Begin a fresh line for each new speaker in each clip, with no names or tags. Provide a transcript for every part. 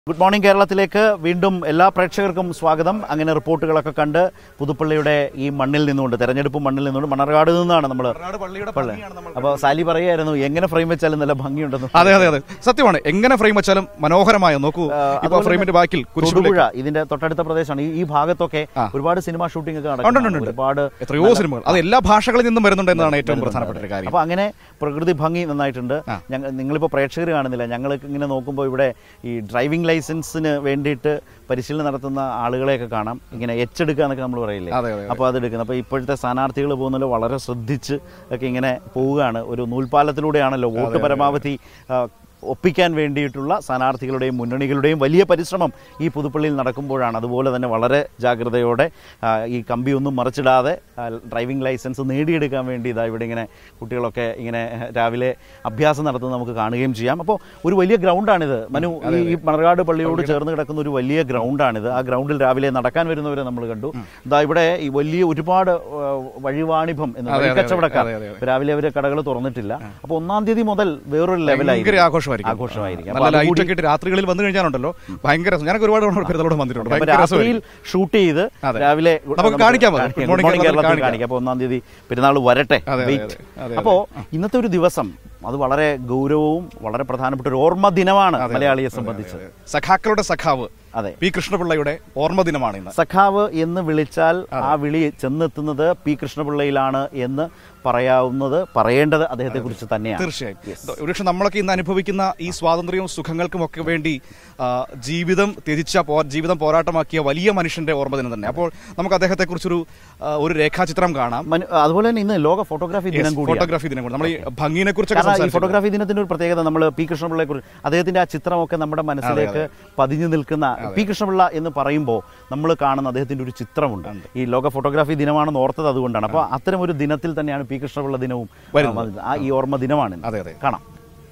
Good morning കേരളത്തിലേക്ക് വീണ്ടും എല്ലാ പ്രേക്ഷകർക്കും സ്വാഗതം അങ്ങനെ റിപ്പോർട്ടുകളൊക്കെ കണ്ട് പുതുപ്പള്ളിയുടെ ഈ മണ്ണിൽ നിന്നുകൊണ്ട് തെരഞ്ഞെടുപ്പ് മണ്ണിൽ നിന്നുകൊണ്ട് മണ്ണർകാട് നിന്നാണ് നമ്മൾ
പള്ളിയുടെ
പള്ളി അപ്പോൾ സാലി പറയായിരുന്നു എങ്ങനെ ഫ്രെയിം വെച്ചാലും നല്ല ഭംഗിയുണ്ടെന്ന്
അതെ അതെ അതെ സത്യമാണ് എങ്ങനെ ഫ്രെയിം വെച്ചാലും മനോഹരമായ നോക്കൂ
ആ,
ഇപ്പൊ
അതുപോലെ
ഫ്രെയിമിന്റെ ബാക്കിൽ കുരിശുപുള്ളി
തൊടുപുഴ ഇതിന്റെ തൊട്ടടുത്ത പ്രദേശമാണ് ഈ- ഈ ഭാഗത്തൊക്കെ
ആ.
ഒരുപാട് സിനിമാ ഷൂട്ടിംഗ് ഒക്കെ
ഉണ്ട്, ഉണ്ട്,
നടക്കുന്നുണ്ട്
ഉണ്ട്.
ഒരുപാട്
എത്രയോ സിനിമകൾ അത് എല്ലാ ഭാഷകളിൽ നിന്നും വരുന്നുണ്ട് എന്നതാണ് ഏറ്റവും പ്രധാനപ്പെട്ട ഒരു കാര്യം
അപ്പൊ അങ്ങനെ പ്രകൃതി ഭംഗി നന്നായിട്ടുണ്ട്
ആ.
ഞങ്ങൾ നിങ്ങളിപ്പോൾ പ്രേക്ഷകർ കാണുന്നില്ല ഞങ്ങൾ ഇങ്ങനെ നോക്കുമ്പോൾ ഇവിടെ ഈ ഡ്രൈവിംഗ് ലൈസൻസിന് വേണ്ടിയിട്ട് പരിശീലനം നടത്തുന്ന ആളുകളെയൊക്കെ കാണാം ഇങ്ങനെ എച്ചെടുക്കുക എന്നൊക്കെ നമ്മൾ പറയില്ലേ
അതെ, അതെ, അതെ.
അപ്പോൾ അത് എടുക്കുന്നത് അപ്പോൾ ഇപ്പോഴത്തെ സ്ഥാനാർത്ഥികൾ പോകുന്നല്ലോ വളരെ ശ്രദ്ധിച്ച് ഒക്കെ ഇങ്ങനെ പോവുകയാണ് ഒരു നൂൽപ്പാലത്തിലൂടെയാണല്ലോ വോട്ട് പരമാവധി ആ, ഒപ്പിക്കാൻ വേണ്ടിയിട്ടുള്ള സ്ഥാനാർത്ഥികളുടെയും മുന്നണികളുടെയും വലിയ പരിശ്രമം ഈ പുതുപ്പള്ളിയിൽ നടക്കുമ്പോഴാണ് അതുപോലെ തന്നെ വളരെ ജാഗ്രതയോടെ ആ, ഈ കമ്പി ഒന്നും മറിച്ചിടാതെ ആ, ഡ്രൈവിംഗ് ലൈസൻസ് നേടിയെടുക്കാൻ വേണ്ടി ഇതാ ഇവിടെ ഇങ്ങനെ കുട്ടികളൊക്കെ ഇങ്ങനെ രാവിലെ അഭ്യാസം നടത്തുന്നത് നമുക്ക് കാണുകയും ചെയ്യാം അപ്പോൾ ഒരു വലിയ ഗ്രൗണ്ടാണിത് മനു ഈ ഈ മണർകാട് പള്ളിയോട് ചേർന്ന് കിടക്കുന്ന ഒരു വലിയ ഗ്രൗണ്ടാണിത് ആ ഗ്രൗണ്ടിൽ രാവിലെ നടക്കാൻ വരുന്നവരെ നമ്മൾ കണ്ടു ഇതാ ഇവിടെ ഈ വലിയ ഒരുപാട് ആ, വഴിവാണിഭം എന്ന്
അതെ, അതെ,
വഴിക്കച്ചവടക്കാർ
അതെ, അതെ, അതെ.
രാവിലെ അവർ കടകൾ തുറന്നിട്ടില്ല അപ്പോൾ ഒന്നാം തീയതി മുതൽ വേറൊരു ലെവലായി
ഭയങ്കര ആഘോഷമായിരിക്കും
ആഘോഷമായിരിക്കും.
നല്ല
അപ്പൊ
ലൈറ്റ്
അതുകൂടി-
ഒക്കെ ഇട്ട് രാത്രികളിൽ വന്നു കഴിഞ്ഞാലുണ്ടല്ലോ ഭയങ്കര രസം. ഞാനൊക്കെ ഒരുപാട് തവണ പെരുന്നാളോട് വന്നിട്ടുണ്ട്
അപ്പൊ
ഭയങ്കര
രാത്രിയിൽ
രസമായിരിക്കും.
ഷൂട്ട് ചെയ്ത്
അതെ.
രാവിലെ
നമുക്ക് കാണിക്കാം അത്.
കാണിക്കാം.
Good morning
Good morning
കേരളത്തിൽ
കേരളത്തിൽ
കാണിക്കാം.
കാണിക്കാം അപ്പോൾ ഒന്നാം തീയതി പെരുന്നാൾ വരട്ടെ
അതെ, അതെ,
വെയിറ്റ്
അതെ, അതെ,
അപ്പോൾ ഇന്നത്തെ ഒരു ദിവസം അത് വളരെ ഗൗരവവും വളരെ പ്രധാനപ്പെട്ട ഒരു ഓർമ്മ ദിനമാണ്
അതെ,
മലയാളിയെ
അതെ,
സംബന്ധിച്ച്
അതെ, അതെ. സഖാക്കളുടെ സഖാവ്
അതെ
പി കൃഷ്ണപിള്ളയുടെ ഓർമ്മ ദിനമാണ് ഇന്ന്
സഖാവ് എന്ന് വിളിച്ചാൽ ആ വിളി ചെന്നെത്തുന്നത് പി കൃഷ്ണപിള്ളയിലാണ് എന്ന് പറയാവുന്നത് പറയേണ്ടത് അദ്ദേഹത്തെ കുറിച്ച് തന്നെയാണ്
തീർച്ചയായും ഒരുപക്ഷെ നമ്മളൊക്കെ ഇന്ന് അനുഭവിക്കുന്ന ഈ സ്വാതന്ത്ര്യവും സുഖങ്ങൾക്കും ഒക്കെ വേണ്ടി ആ, ജീവിതം ത്യജിച്ച പോ ജീവിതം പോരാട്ടമാക്കിയ വലിയ മനുഷ്യന്റെ ഓർമ്മ ദിനം തന്നെ അപ്പോൾ നമുക്ക് അദ്ദേഹത്തെ കുറിച്ചൊരു ഒരു രേഖാചിത്രം കാണാം
മനു- അതുപോലെ തന്നെ ഇന്ന് ലോക ഫോട്ടോഗ്രാഫി ദിനം കൂടി
ഫോട്ടോഗ്രാഫി ദിനം കൂടി നമ്മൾ ഈ ഭംഗിനെ കുറിച്ചൊക്കെ
കാരണം ഈ
സംസാരിച്ചു
ഫോട്ടോഗ്രാഫി ദിനത്തിന്റെ ഒരു പ്രത്യേകത നമ്മൾ പി കൃഷ്ണപിള്ളയെ കുറിച്ച് അദ്ദേഹത്തിന്റെ ആ ചിത്രമൊക്കെ നമ്മുടെ മനസ്സിലേക്ക് പതിഞ്ഞു നിൽക്കുന്ന പി കൃഷ്ണപിള്ള എന്ന് പറയുമ്പോൾ നമ്മൾ കാണുന്ന അദ്ദേഹത്തിന്റെ ഒരു ചിത്രമുണ്ട് ഈ ലോക ഫോട്ടോഗ്രാഫി ദിനമാണെന്ന് ഓർത്തത് അതുകൊണ്ടാണ് അപ്പോൾ അത്തരം ഒരു ദിനത്തിൽ തന്നെയാണ് പി കൃഷ്ണപിള്ള ദിനവും
വരുന്നത്.
ആ ഈ ഓർമ്മ ദിനമാണ് ഇന്ന്.
അതെ അതെ
കാണാം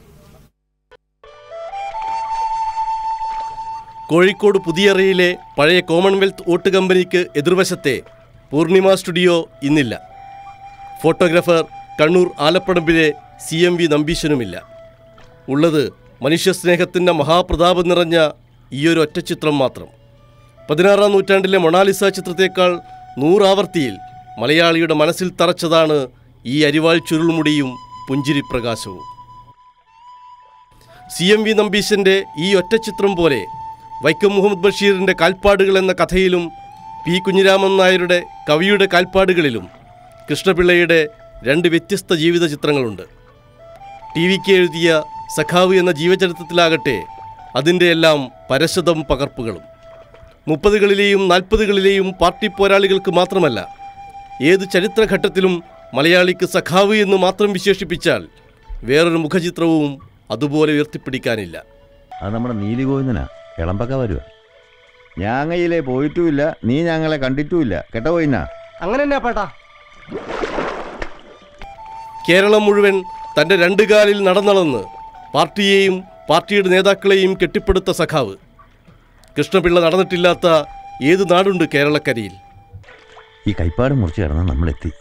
കോഴിക്കോട് പുതിയറയിലെ പഴയ കോമൺവെൽത്ത് ഓട്ട് കമ്പനിക്ക് എതിർവശത്തെ പൂർണിമ സ്റ്റുഡിയോ ഇന്നില്ല ഫോട്ടോഗ്രാഫർ കണ്ണൂർ ആലപ്പടമ്പിലെ സി എം വി നമ്പീശനുമില്ല ഉള്ളത് മനുഷ്യസ്നേഹത്തിൻ്റെ മഹാപ്രതാപം നിറഞ്ഞ ഈയൊരു ഒറ്റച്ചിത്രം മാത്രം പതിനാറാം നൂറ്റാണ്ടിലെ മൊണാലിസ ചിത്രത്തേക്കാൾ നൂറാവർത്തിയിൽ മലയാളിയുടെ മനസ്സിൽ തറച്ചതാണ് ഈ അരിവാൾ ചുരുൾമുടിയും പുഞ്ചിരിപ്രകാശവും സി എം വി നമ്പീശൻ്റെ ഈ ഒറ്റച്ചിത്രം പോലെ വൈക്കം മുഹമ്മദ് ബഷീറിൻ്റെ കാൽപ്പാടുകൾ എന്ന കഥയിലും പി കുഞ്ഞിരാമൻ നായരുടെ കവിയുടെ കാൽപ്പാടുകളിലും കൃഷ്ണപിള്ളയുടെ രണ്ട് വ്യത്യസ്ത ജീവിത ചിത്രങ്ങളുണ്ട് ടി വിക്ക് എഴുതിയ സഖാവ് എന്ന ജീവചരിത്രത്തിലാകട്ടെ അതിൻ്റെ എല്ലാം പരശതം പകർപ്പുകളും മുപ്പതുകളിലെയും നാൽപ്പതുകളിലെയും പാർട്ടി പോരാളികൾക്ക് മാത്രമല്ല ഏത് ചരിത്രഘട്ടത്തിലും മലയാളിക്ക് സഖാവ് എന്ന് മാത്രം വിശേഷിപ്പിച്ചാൽ വേറൊരു മുഖചിത്രവും അതുപോലെ ഉയർത്തിപ്പിടിക്കാനില്ല
അത് നമ്മുടെ നീലിഗോവിന്ദനാ ഇളമ്പക്ക വരുക ഞാങ്ങയിലെ പോയിട്ടുമില്ല നീ ഞങ്ങളെ കണ്ടിട്ടുമില്ല കേട്ടോ പോയിന്നാ
അങ്ങനെ തന്നെ പേട്ടാ
കേരളം മുഴുവൻ തൻ്റെ രണ്ട് കാലിൽ നടന്നളന്ന് പാർട്ടിയെയും പാർട്ടിയുടെ നേതാക്കളെയും കെട്ടിപ്പടുത്ത സഖാവ് കൃഷ്ണപിള്ള നടന്നിട്ടില്ലാത്ത ഏത് നാടുണ്ട് കേരളക്കരയിൽ
ഈ കൈപ്പാട് മുറിച്ച് കിടന്ന് നമ്മളെത്തി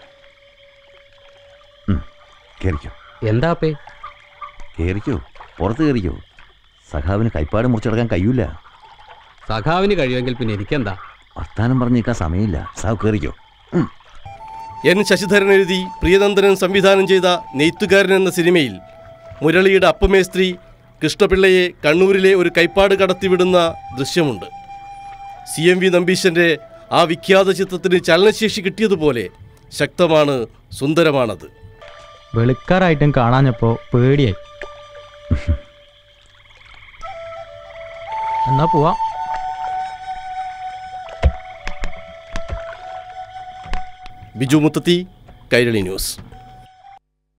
ഉം, കേറിക്കോ
എന്താ അപ്പേ
കേറിക്കോ പുറത്ത് കേറിക്കോ സഖാവിന് കൈപ്പാട് മുറിച്ച് കിടക്കാൻ കഴിയൂല
സഖാവിന് കഴിയുമെങ്കിൽ പിന്നെ എനിക്കെന്താ
വർത്താനം പറഞ്ഞു നിൽക്കാൻ സമയമില്ല സാവ് കേറിക്കോ ഉം.
എൻ ശശിധരൻ എഴുതി പ്രിയനന്ദനൻ സംവിധാനം ചെയ്ത നെയ്ത്തുകാരൻ എന്ന സിനിമയിൽ മുരളിയുടെ അപ്പമേസ്ത്രി കൃഷ്ണപിള്ളയെ കണ്ണൂരിലെ ഒരു കൈപ്പാട് കടത്തിവിടുന്ന ദൃശ്യമുണ്ട് സി എം വി നമ്പീശൻ്റെ ആ വിഖ്യാത ചിത്രത്തിന് ചലനശേഷി കിട്ടിയതുപോലെ ശക്തമാണ് സുന്ദരമാണത്
വെളുക്കാറായിട്ടും കാണാഞ്ഞപ്പോ പേടിയായി എന്നാ പോവാം
ബിജു മുത്തത്തി കൈരളി ന്യൂസ്